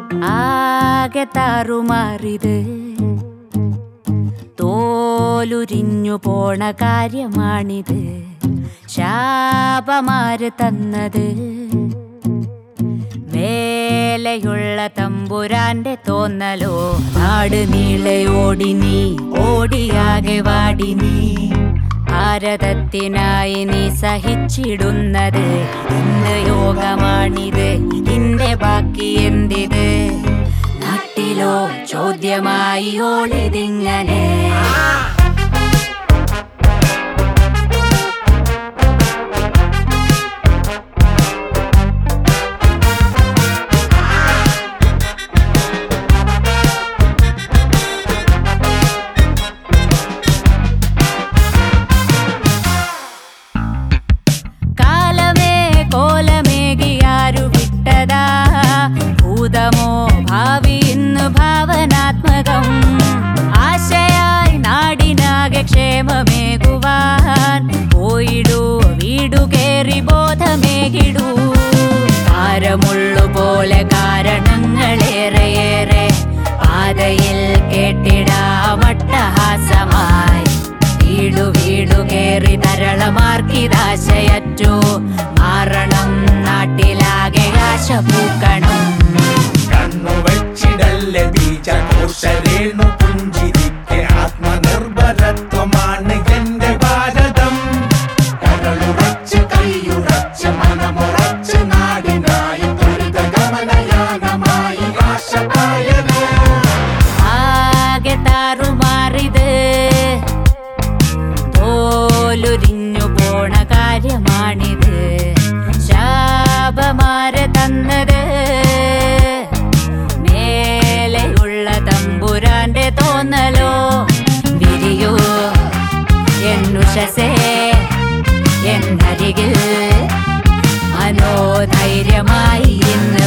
ആകെ താറുമാറിത് തോലുരിഞ്ഞു പോണ കാര്യമാണിത് ശാപമാര് തന്നത് മേലെയുള്ള തമ്പുരാന്റെ തോന്നലോ നാട് നീളെ ഓടി നീ ഓടിയാകെ വാടി നീ ഭാരതത്തിനായി നീ സഹിച്ചിടുന്നത് എന്ത് യോഗമാണിത് ഇതിന്റെ ബാക്കി എന്തിത് നാട്ടിലോ ചോദ്യമായി ഓളിതിങ്ങനെ കാലമേ കോലമേകിയാരു വിട്ടതാ ഭൂതമോ ഭാവി ഇന്ന് ഭാവനാത്മകം ആശയായി നാടിനാകെ ക്ഷേമമേകുവാൻ പോയിടൂ വീടു കേറി ബോധമേകിടൂ ഭാരമുള്ളു പോലെ കാരണങ്ങളേറെയേറെ പാതയിൽ കേട്ടിടാമട്ടഹാസമായി വീടു വീടു കേറി തരളമാർക്കിതാശയറ്റു മാറണം നാട്ടിലാകെ ആശ പൂക്കണം കണ്ണു വച്ചിടല്ലേ ബീജകോശരേണു പുഞ്ചിരിക്ക് ആത്മനിർഭരത്വമാണ് എന്റെ ഭാരതം കരളുറച്ച് കൈയുറച്ച് മനമുറച്ച് നാടിനായി ത്വരിത ഗമനയാനമായി ആശപായനേ ആകെ താറുമാറിത് തോലുരിഞ്ഞു പോണ കാര്യമാണിത് ശാപമാര് തന്നത് മേലെയുള്ള തമ്പുരാന്റെ തോന്നലോ വിരിയൂ എന്നുഷസേ എന്നരികിൽ മനോധൈര്യമായി ഇന്ന്